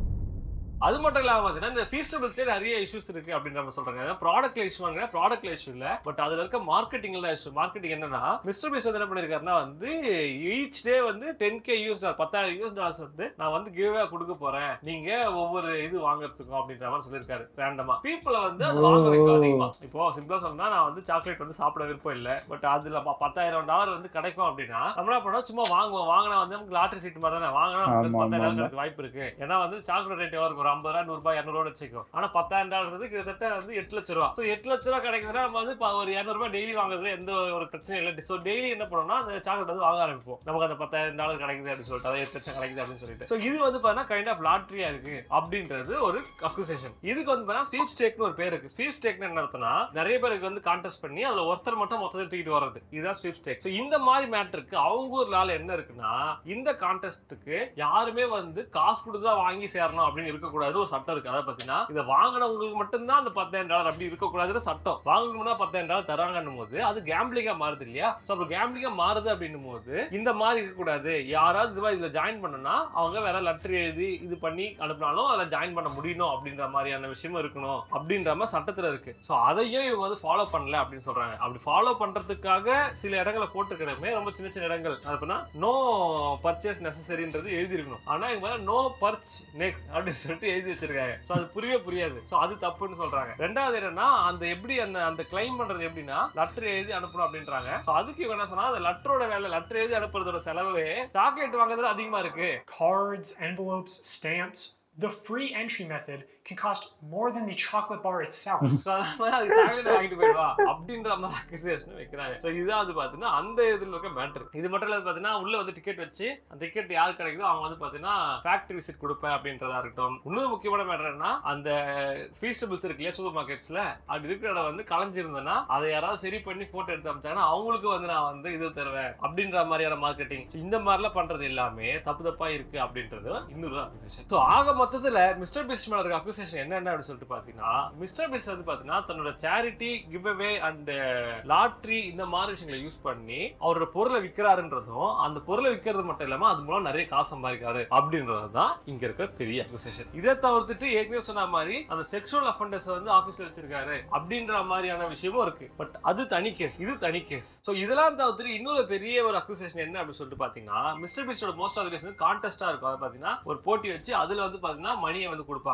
அது மட்டும் இல்லாம பார்த்தீங்கன்னா இந்த ஃபீஸ்டபிள்ஸ்லேயே நிறைய இஷ்யூஸ் இருக்கு அப்படின்னு நம்ம சொல்றாங்க ப்ராடக்ட்ல இஷ்யூ வாங்க ப்ராடக்ட்ல இஷ்யூ இல்ல பட் அதுல இருக்க மார்க்கெட்டிங்ல தான் இஷ்யூ மார்க்கெட்டிங் என்னன்னா மிஸ்டர் பீஸ் வந்து என்ன பண்ணிருக்காருன்னா வந்து ஈச் டே வந்து டென் கே யூஸ் டாலர் பத்தாயிரம் யூஸ் டாலர்ஸ் வந்து நான் வந்து கிவ்வே கொடுக்க போறேன் நீங்க ஒவ்வொரு இது வாங்குறதுக்கும் அப்படின்ற மாதிரி சொல்லியிருக்காரு ரேண்டமா பீப்புளை வந்து அது வாங்க வைக்கும் அதிகமா இப்போ சிம்பிளா சொன்னா நான் வந்து சாக்லேட் வந்து சாப்பிட விருப்பம் இல்ல பட் அதுல ப- பத்தாயிரம் டாலர் வந்து கிடைக்கும் அப்படின்னா நம்ம என்ன பண்ணோம் சும்மா வாங்குவோம் வாங்கினா வந்து நமக்கு லாட்டரி சீட் மாதிரி தானே வாங்கினா வந்து ஆமா, பத்தாயிரம் ஆமா. கிடைக்க வாய்ப்பு இருக்கு ஏன்னா வந்து சாக்லேட் ரேட் எவ்வளவு இருக்கும் ஒரு ஐம்பது ரூபா நூறு ரூபாய் இரநூறு ரூபா வச்சுக்கும் ஆனா பத்தாயிரம் டாலர் வந்து கிட்டத்தட்ட வந்து எட்டு லட்ச ரூபா ஸோ எட்டு லட்ச ரூபா கிடைக்குதுன்னா நம்ம வந்து ப- ஒரு இரநூறு ரூபாய் டெய்லி வாங்குறதுல எந்த ஒரு பிரச்சனையும் இல்லை ஸோ டெய்லி என்ன பண்ணோம்னா அந்த சாக்லேட் வந்து வாங்க ஆரம்பிப்போம் நமக்கு அந்த பத்தாயிரம் டாலர் கிடைக்குது அப்படின்னு சொல்லிட்டு அதாவது எட்டு லட்சம் கிடைக்குது அப்படின்னு சொல்லிட்டு ஸோ இது வந்து பார்த்தீங்கன்னா கைண்ட் ஆஃப் லாட்ரியா இருக்கு அப்படின்றது ஒரு அக்குசேஷன் இதுக்கு வந்து பார்த்தீங்கன்னா ஸ்வீப் ஸ்டேக்னு ஒரு பேர் இருக்கு ஸ்வீப் ஸ்டேக்னு என்ன அர்த்தம்னா நிறைய பேருக்கு வந்து கான்டெஸ்ட் பண்ணி அதுல ஒருத்தர் மட்டும் மொத்தத்தை தூக்கிட்டு வர்றது இதுதான் ஸ்வீப் ஸ்டேக் ஸோ இந்த மாதிரி மேட்டருக்கு அவங்க ஊர்ல என்ன இருக்குன்னா இந்த கான்டெஸ்ட்டுக்கு யாருமே வந்து காசு கொடுத்து தான் வாங்கி சேரணும் அப்படின்னு இருக்கக்கூடாது ஒரு சட்டம் இருக்கு அதை பார்த்தீங்கன்னா இதை வாங்கினவங்களுக்கு மட்டும்தான் அந்த பத்தாயிரம் டாலர் அப்படி இருக்கக்கூடாதுன்னு சட்டம் வாங்கணும்னா பத்தாயிரம் டாலர் தராங்கன்னும் போது அது கேம்பிளிங்கா மாறுது இல்லையா ஸோ அப்போ கேம்பிளிங்கா மாறுது அப்படின்னும் போது இந்த மாதிரி இருக்கக்கூடாது யாராவது இது மாதிரி இதுல ஜாயின் பண்ணனா அவங்க வேற லெட்டர் எழுதி இது பண்ணி அனுப்பினாலும் அதில் ஜாயின் பண்ண முடியணும் அப்படின்ற மாதிரியான விஷயமும் இருக்கணும் அப்படின்ற மாதிரி சட்டத்துல இருக்கு ஸோ அதையும் இவங்க வந்து ஃபாலோ பண்ணல அப்படின்னு சொல்றாங்க அப்படி ஃபாலோ பண்றதுக்காக சில இடங்களை போட்டுக்கிறமே ரொம்ப சின்ன சின்ன இடங்கள் அதுனா நோ பர்ச்சேஸ் நெசசரின்றது எழுதி இருக்கணும் ஆனா இவங்க நோ பர்ச் நெக்ஸ்ட் அப்படின்னு சொல்லிட்டு எழுதி வச்சிருக்காங்க ஸோ அது புரியவே புரியாது ஸோ அது தப்புன்னு சொல்றாங்க ரெண்டாவது என்னன்னா அந்த எப்படி அந்த அந்த கிளைம் பண்றது எப்படின்னா லெட்டர் எழுதி அனுப்பணும் அப்படின்றாங்க ஸோ அதுக்கு இவங்க என்ன சொன்னா அந்த லெட்டரோட வேலை லெட்டர் எழுதி அனுப்புறதோட செலவே சாக்லேட் வாங்குறதுல அதிகமா இருக்கு Cards, envelopes, stamps. The free entry method can cost more than the chocolate bar itself. So, அதனால அது chocolate வாங்கிட்டு போயிடுவா அப்படின்ற மாதிரி accusation வைக்கிறாங்க ஸோ இதுதான் வந்து பார்த்தீங்கன்னா அந்த இதில் இருக்க மேட்டர் இது மட்டும் இல்லாத பார்த்தீங்கன்னா உள்ள வந்து டிக்கெட் வச்சு அந்த டிக்கெட் யார் கிடைக்குதோ அவங்க வந்து பார்த்தீங்கன்னா ஃபேக்டரி விசிட் கொடுப்பேன் அப்படின்றதா இருக்கட்டும் இன்னொரு முக்கியமான மேட்டர் என்ன அந்த ஃபீஸ்டபிள்ஸ் இருக்கு இல்லையா சூப்பர் மார்க்கெட்ஸ்ல அது இருக்கிற இடம் வந்து கலைஞ்சிருந்தேன்னா அதை யாராவது சரி பண்ணி போட்டோ எடுத்து அமைச்சாங்கன்னா அவங்களுக்கு வந்து நான் வந்து இது தருவேன் அப்படின்ற மாதிரியான மார்க்கெட்டிங் இந்த மாதிரிலாம் பண்றது எல்லாமே தப்பு தப்பா இருக்கு அப்படின்றது இன்னொரு அக்யூசேஷன் ஸோ ஆக மொத்தத்துல மிஸ்டர் பிஸ் மேல இருக்க அக்யூசேஷன் என்னென்ன அப்படின்னு சொல்லிட்டு பாத்தீங்கன்னா மிஸ்டர் பிஸ் வந்து பாத்தீங்கன்னா தன்னோட charity giveaway and lottery இந்த மாதிரி விஷயங்களை யூஸ் பண்ணி அவரோட பொருளை விற்கிறாருன்றதும் அந்த பொருளை விற்கிறது மட்டும் இல்லாம அது மூலம் நிறைய காசு சம்பாதிக்கிறாரு அப்படின்றது தான் இங்க இருக்க பெரிய அக்யூசேஷன் இதை தவிர்த்துட்டு ஏற்கனவே சொன்ன மாதிரி அந்த செக்ஷுவல் அஃபண்டர்ஸ் வந்து ஆபீஸ்ல வச்சிருக்காரு அப்படின்ற மாதிரியான விஷயமும் இருக்கு பட் அது தனி கேஸ் இது தனி கேஸ் சோ இதெல்லாம் தவிர்த்துட்டு இன்னொரு பெரிய ஒரு அக்யூசேஷன் என்ன அப்படின்னு சொல்லிட்டு பாத்தீங்கன்னா மிஸ்டர் பிஸ்டோட மோஸ்ட் ஆஃப் கேஸ் கான்டெஸ்டா இருக்கும் அதை பாத்தீங்கன்னா ஒரு போட்டி வச்சு அதுல வந்து பாத்தீங்கன்னா மணியை வந்து கொடுப்பாங்க இதுதான்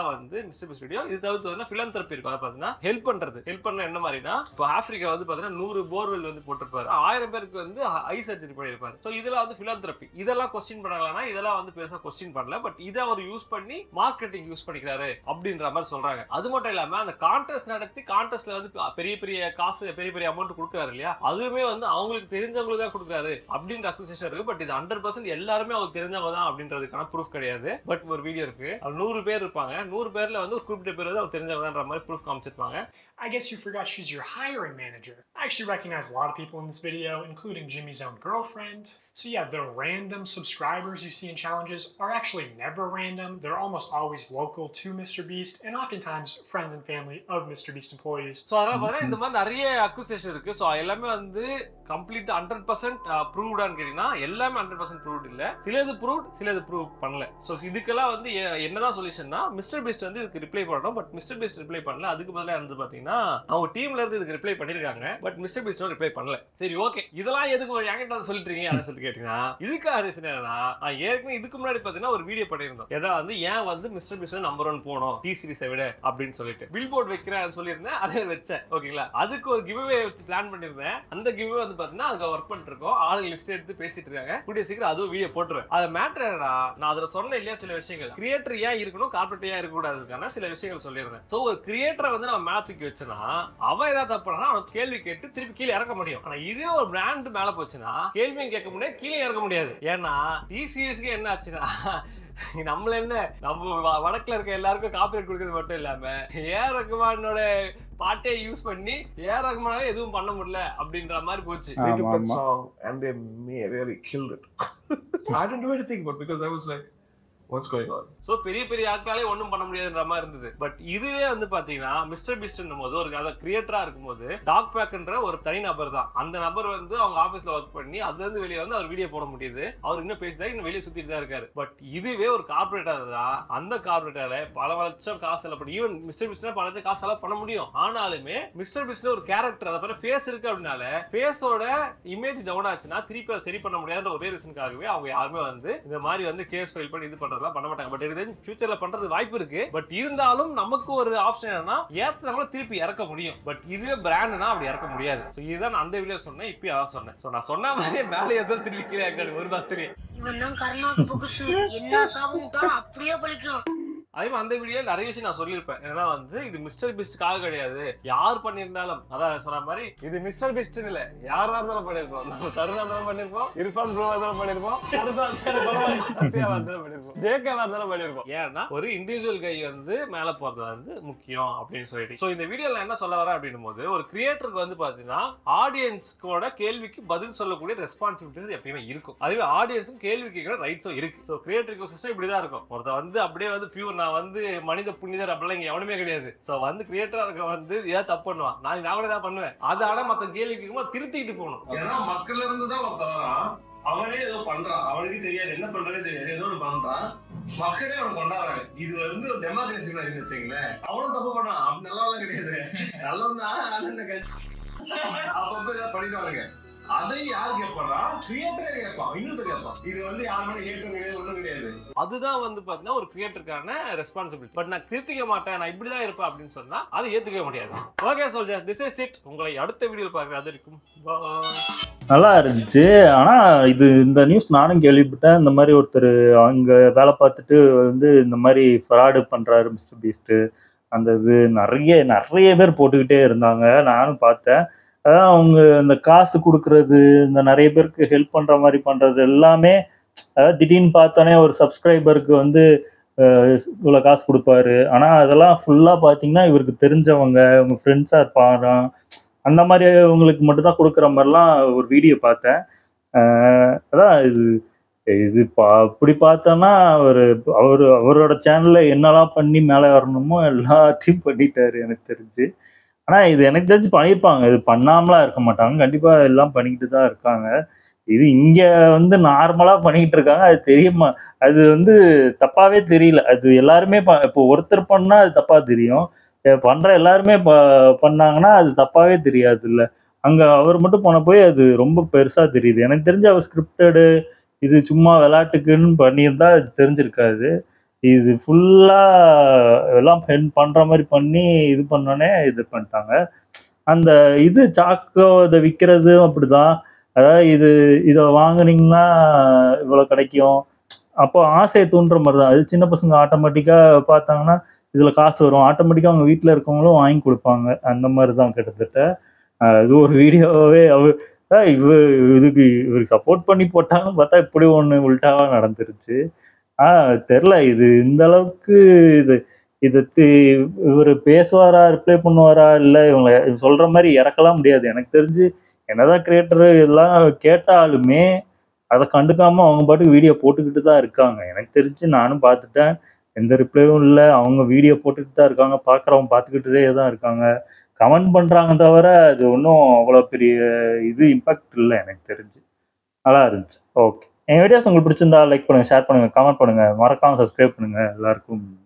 தான் வந்து மிஸ்டர் பீஸ்ட் வீடியோ இது தவிர்த்து வந்து பிலந்தரப்பி இருக்கும் அதை பார்த்தீங்கன்னா ஹெல்ப் பண்றது ஹெல்ப் பண்ண என்ன மாதிரினா இப்போ ஆப்பிரிக்கா வந்து பார்த்தீங்கன்னா நூறு போர்வெல் வந்து போட்டிருப்பாரு ஆயிரம் பேருக்கு வந்து ஐ சர்ஜரி பண்ணியிருப்பாரு ஸோ இதெல்லாம் வந்து பிலந்தரப்பி இதெல்லாம் கொஸ்டின் பண்ணலாம்னா இதெல்லாம் வந்து பெருசா கொஸ்டின் பண்ணல பட் இதை அவர் யூஸ் பண்ணி மார்க்கெட்டிங் யூஸ் பண்ணிக்கிறாரு அப்படின்ற மாதிரி சொல்றாங்க அது மட்டும் இல்லாம அந்த கான்டெஸ்ட் நடத்தி கான்டெஸ்ட்ல வந்து பெரிய பெரிய காசு பெரிய பெரிய அமௌண்ட் கொடுக்குறாரு இல்லையா அதுவுமே வந்து அவங்களுக்கு தெரிஞ்சவங்களுக்கு தான் கொடுக்குறாரு அப்படின்ற அக்யூசேஷன் இருக்கு பட் இது ஹண்ட்ரட் பர்சன்ட் எல்லாருமே அவங்களுக்கு தெரிஞ்சவங்க தான் அப்படின்றதுக்கான ப்ரூஃப் கிடையாது பட் ஒரு வீடியோ இருக்கு அது நூறு பேர் இருப்பாங்க நூறு பேர்ல வந்து ஒரு குறிப்பிட்ட பேர் வந்து அவர் தெரிஞ்சவங்கன்ற மாதிரி ப்ரூஃப் காமிச்சிருப்பாங்க I guess you forgot she's your hiring manager. I actually recognize a lot of people in this video, including Jimmy's own girlfriend. So yeah, the random subscribers you see in challenges are actually never random. They're almost always local to Mr. Beast and oftentimes friends and family of Mr. Beast employees. So அதனால பார்த்தீங்கன்னா இந்த மாதிரி நிறைய accusation இருக்கு so எல்லாமே வந்து complete hundred percent ப்ரூவ்டான்னு கேட்டீங்கன்னா எல்லாமே ஹண்ட்ரட் பர்சன்ட் ப்ரூவ்ட் இல்ல சிலது ப்ரூவ்ட் சிலது ப்ரூவ் பண்ணல ஸோ இதுக்கெல்லாம் வந்து எ- என்னதான் சொல்யூஷன்னா மிஸ்டர் பீஸ்ட் வந்து இதுக்கு ரிப்ளை பண்ணணும் பட் மிஸ்டர் பீஸ்ட் ரிப்ளை பண்ணல அதுக்கு பதிலாக இருந்து பார்த்தீங்கன்னா அவங்க டீம்ல இருந்து இதுக்கு ரிப்ளை பண்ணிருக்காங்க பட் மிஸ்டர் பீஸ்ட் ரிப்ளை பண்ணல சரி ஓகே இதெல்லாம் எதுக்கு ஒரு என்கிட்ட வந்து சொல்லிட்டு இருக்கீங்க அப்படின்னு சொல்லி கேட்டீங்கன்னா இதுக்காக ரீசன் என்னன்னா நான் ஏற்கனவே இதுக்கு முன்னாடி பார்த்தீங்கன்னா ஒரு வீடியோ பண்ணியிருந்தோம் ஏன்னா வந்து ஏன் வந்து மிஸ்டர் பீஸ்ட் நம்பர் ஒன் போகணும் டி சீரிஸை விட அப்படின்னு சொல்லிட்டு பில் போர்ட் வைக்கிறேன் சொல்லியிருந்தேன் அதே வச்சேன் ஓகேங்களா அதுக்கு ஒரு கிவ்அவே வச்சு பிளான் பண்ணியிருந்தேன் அந்த கிவ்அவே வந்து பார்த்தீங்கன்னா அதுக்கு ஒர்க் பண்ணிட்டு இருக்கோம் ஆளுங்க லிஸ்ட் எடுத்து பேசிட்டு இருக்காங்க கூடிய சீக்கிரம் அதுவும் வீடியோ போட்டுருவேன் அது மேட்டர் என்னடா நான் அதுல சொன்ன இல்லையா சில விஷயங்கள் கிரியேட்டர் ஏன் இருக்கணும் கார்பரேட் ஏன் இருக்கக்கூடாதுக்கான சில விஷயங்கள் சொல்லியிருந்தேன் சோ ஒரு கிரியேட்டரை வந்து நம்ம மேல தூக்கி வச்சோன்னா அவன் ஏதாவது தப்பு பண்ணா அவன் கேள்வி கேட்டு திருப்பி கீழே இறக்க முடியும் ஆனா இதே ஒரு பிராண்ட் மேல போச்சுன்னா கேள்வியும் கேட்க முடியாது கீழே இறக்க முடியாது ஏன்னா டி சீரிஸ்க்கு என்ன ஆச்சுன்னா நம்மள என்ன நம்ம வ- வடக்குல இருக்க எல்லாருக்கும் காப்பிரைட் கொடுக்கறது மட்டும் இல்லாம ஏ ரகுமானோட பாட்டே யூஸ் பண்ணி ஏ ரகுமானால எதுவும் பண்ண முடியல அப்படின்ற மாதிரி போச்சு They took that ஆமா. song and they made, really killed it. I didn't do anything, but because I was like, what's going on? So பெரிய பெரிய ஆட்களாலே ஒண்ணும் பண்ண முடியாதுன்ற மாதிரி இருந்தது பட் இதுவே வந்து பாத்தீங்கன்னா மிஸ்டர் பிஸ்ட் போது ஒரு அதை கிரியேட்டரா இருக்கும்போது டாக் பேக்ன்ற ஒரு தனி நபர் தான் அந்த நபர் வந்து அவங்க ஆபீஸ்ல ஒர்க் பண்ணி அதுல இருந்து வெளியே வந்து அவர் வீடியோ போட முடியுது அவர் இன்னும் பேசிதான் இன்னும் வெளியே சுத்திட்டு தான் இருக்காரு பட் இதுவே ஒரு கார்பரேட்டா தான் அந்த கார்பரேட்டால பல லட்சம் காசு செலவு பண்ணி ஈவன் மிஸ்டர் பிஸ்ட் பல லட்சம் காசு செலவு பண்ண முடியும் ஆனாலுமே மிஸ்டர் பிஸ்ட் ஒரு கேரக்டர் அதை பிறகு ஃபேஸ் இருக்கு அப்படின்னால ஃபேஸோட இமேஜ் டவுன் ஆச்சுன்னா திருப்பி அதை சரி பண்ண முடியாத ஒரே ரீசனுக்காகவே அவங்க யாருமே வந்து இந்த மாதிரி வந்து கேஸ் ஃபைல் பண்ணி இது பண்றதெல்லாம் பண்ண மாட்டாங்க பட் இது ஃபியூச்சர்ல பண்றது வாய்ப்பு இருக்கு பட் இருந்தாலும் நமக்கு ஒரு ஆப்ஷன் என்னன்னா ஏத்துறவங்கள திருப்பி இறக்க முடியும் பட் இதுவே பிராண்ட்னா அப்படி இறக்க முடியாது So இதுதான் நான் அந்த வீடியோ சொன்னேன் இப்பயும் அதான் சொன்னேன் ஸோ நான் சொன்ன மாதிரியே மேலே எதுவும் திருப்பி கீழே இறக்காது ஒரு மாசத்துலயே இவன் தான் கருணாக்கு புகுசு என்ன சாபம் விட்டாலும் அப்படியே பலிக்கும் அதே மாதிரி அந்த வீடியோ நிறைய விஷயம் நான் சொல்லியிருப்பேன் ஏன்னா வந்து இது மிஸ்டர் பிஸ்டுக்காக கிடையாது யார் பண்ணியிருந்தாலும் அதான் சொன்ன மாதிரி இது மிஸ்டர் பிஸ்ட்னு இல்ல யாரா இருந்தாலும் பண்ணிருப்போம் நம்ம தருணா இருந்தாலும் பண்ணிருப்போம் இர்ஃபான் ப்ரோ இருந்தாலும் பண்ணிருப்போம் சரசா இருந்தாலும் சத்யாவா இருந்தாலும் பண்ணிருப்போம் ஜேகேவா இருந்தாலும் பண்ணிருப்போம் ஏன்னா ஒரு இண்டிவிஜுவல் கை வந்து மேல போறது வந்து முக்கியம் அப்படின்னு சொல்லிட்டு சோ இந்த வீடியோல என்ன சொல்ல வரேன் அப்படின்னும் போது ஒரு கிரியேட்டருக்கு வந்து பாத்தீங்கன்னா ஆடியன்ஸ்க்கோட கேள்விக்கு பதில் சொல்லக்கூடிய ரெஸ்பான்சிபிலிட்டிஸ் எப்பயுமே இருக்கும் அதுவே ஆடியன்ஸும் கேள்வி கேட்கிற ரைட்ஸும் இருக்கு ஸோ கிரியேட்டர் சிஸ்டம் இப்படிதான் இருக்கும் ஒருத்தர் வந்து அப்படியே வந்து பியூர் நான் வந்து மனித புனிதர் அப்படிலாம் இங்க எவனுமே கிடையாது ஸோ வந்து கிரியேட்டரா இருக்க வந்து ஏன் தப்பு பண்ணுவான் நான் நான் கூட தான் பண்ணுவேன் அது ஆனா மத்த கேள்வி கேட்கும்போது திருத்திக்கிட்டு போகணும் ஏன்னா மக்கள்ல இருந்து தான் ஒருத்தன் வரான் அவனே ஏதோ பண்றான் அவனுக்கு தெரியாது என்ன பண்றதே தெரியாது ஏதோ ஒன்று பண்றான் மக்களே அவன் கொண்டாடுறாங்க இது வந்து ஒரு டெமோக்ரஸி மாதிரி வச்சுங்களேன் அவனும் தப்பு பண்ணான் அப்படி நல்லாலாம் கிடையாது நல்லவன் தான் ஆனா என்ன கட்சி அப்பப்ப ஏதாவது பண்ணிடுவாங்க அதை யார் கேட்பானா கிரியேட்டரே கேட்பான் இன்னொருத்தர் கேட்பான் இது வந்து யார் மேலே ஏற்றம் கிடையாது ஒன்றும் கிடையாது அதுதான் வந்து பாத்தீங்கன்னா ஒரு கிரியேட்டருக்கான ரெஸ்பான்சிபிலிட்டி பட் நான் திருத்திக்க மாட்டேன் நான் இப்படிதான் இருப்பேன் அப்படின்னு சொன்னா அதை ஏத்துக்கவே முடியாது okay soldier this is it உங்களை அடுத்த வீடியோ பார்க்குறது அது வரைக்கும் Bye. நல்லா இருந்துச்சு ஆனா இது இந்த நியூஸ் நானும் கேள்விப்பட்டேன் இந்த மாதிரி ஒருத்தர் அங்க வேலை பார்த்துட்டு வந்து இந்த மாதிரி ஃப்ராடு பண்றாரு மிஸ்டர் பீஸ்ட் அந்த இது நிறைய நிறைய பேர் போட்டுக்கிட்டே இருந்தாங்க நானும் பார்த்தேன் அதான் அவங்க இந்த காசு கொடுக்கறது இந்த நிறைய பேருக்கு ஹெல்ப் பண்ற மாதிரி பண்றது எல்லாமே அதாவது திடீர்னு பார்த்தோன்னே ஒரு சப்ஸ்கிரைபருக்கு வந்து அஹ், இவ்வளோ காசு கொடுப்பாரு ஆனா அதெல்லாம் ஃபுல்லா பார்த்தீங்கன்னா இவருக்கு தெரிஞ்சவங்க இவங்க ஃப்ரெண்ட்ஸா இருப்பாராம் அந்த மாதிரி உங்களுக்கு மட்டும் தான் கொடுக்குற மாதிரிலாம் ஒரு வீடியோ பார்த்தேன் அஹ் அதான் இது இது பா அப்படி பார்த்தோன்னா அவர் அவர் அவரோட சேனலில் என்னெல்லாம் பண்ணி மேலே வரணுமோ எல்லாத்தையும் பண்ணிட்டாரு எனக்கு தெரிஞ்சு ஆனால் இது எனக்கு தெரிஞ்சு பண்ணியிருப்பாங்க இது பண்ணாமலாம் இருக்க மாட்டாங்க கண்டிப்பாக எல்லாம் பண்ணிக்கிட்டு தான் இருக்காங்க இது இங்கே வந்து நார்மலாக பண்ணிக்கிட்டு இருக்காங்க அது தெரியுமா அது வந்து தப்பாவே தெரியல அது எல்லாருமே ப இப்போ ஒருத்தர் பண்ணால் அது தப்பாக தெரியும் இப்ப பண்ற எல்லாருமே ப- பண்ணாங்கன்னா அது தப்பாவே தெரியாது இல்ல அங்க அவர் மட்டும் போன போய் அது ரொம்ப பெருசா தெரியுது எனக்கு தெரிஞ்ச அவர் ஸ்கிரிப்டடு இது சும்மா விளையாட்டுக்குன்னு பண்ணியிருந்தா அது தெரிஞ்சிருக்காது இது ஃபுல்லாக எல்லாம் பென் பண்ணுற மாதிரி பண்ணி இது பண்ணோன்னே இது பண்ணிட்டாங்க அந்த இது சாக்கோ இதை விற்கிறதும் அப்படிதான் அதாவது இது இதை வாங்குனீங்கன்னா இவ்வளோ கிடைக்கும் அப்போ ஆசையை தூண்டுற மாதிரி தான் அது சின்ன பசங்க ஆட்டோமேட்டிக்காக பார்த்தாங்கன்னா இதில் காசு வரும் ஆட்டோமேட்டிக்காக அவங்க வீட்டில் இருக்கவங்களும் வாங்கி கொடுப்பாங்க அந்த மாதிரி தான் கிட்டத்தட்ட அஹ் இது ஒரு வீடியோவே அவ அஹ் இவ இதுக்கு இவருக்கு சப்போர்ட் பண்ணி போட்டாங்கன்னு பார்த்தா இப்படி ஒன்று உல்டாவாக நடந்துருச்சு ஆ தெரில இது இந்த அளவுக்கு இது இது இவர் பேசுவாரா ரிப்ளை பண்ணுவாரா இல்லை இவங்க சொல்கிற மாதிரி இறக்கலாம் முடியாது எனக்கு தெரிஞ்சு என்னதான் கிரியேட்டர் எல்லாம் கேட்டாலுமே அதை கண்டுக்காம அவங்க பாட்டுக்கு வீடியோ போட்டுக்கிட்டு தான் இருக்காங்க எனக்கு தெரிஞ்சு நானும் பார்த்துட்டேன் எந்த ரிப்ளையும் இல்லை அவங்க வீடியோ போட்டுக்கிட்டு தான் இருக்காங்க பார்க்குறவங்க பார்த்துக்கிட்டே தான் இருக்காங்க கமெண்ட் பண்ணுறாங்க தவிர அது ஒன்றும் அவ்வளோ பெரிய இது இம்பாக்ட் இல்லை எனக்கு தெரிஞ்சு நல்லா இருந்துச்சு ஓகே என் வீடியோஸ் உங்களுக்கு பிடிச்சிருந்தா லைக் பண்ணுங்கள் ஷேர் பண்ணுங்கள் கமெண்ட் பண்ணுங்கள் மறக்காமல் சப்ஸ்கிரைப் பண்ணுங்கள் எல்லாருக்கும்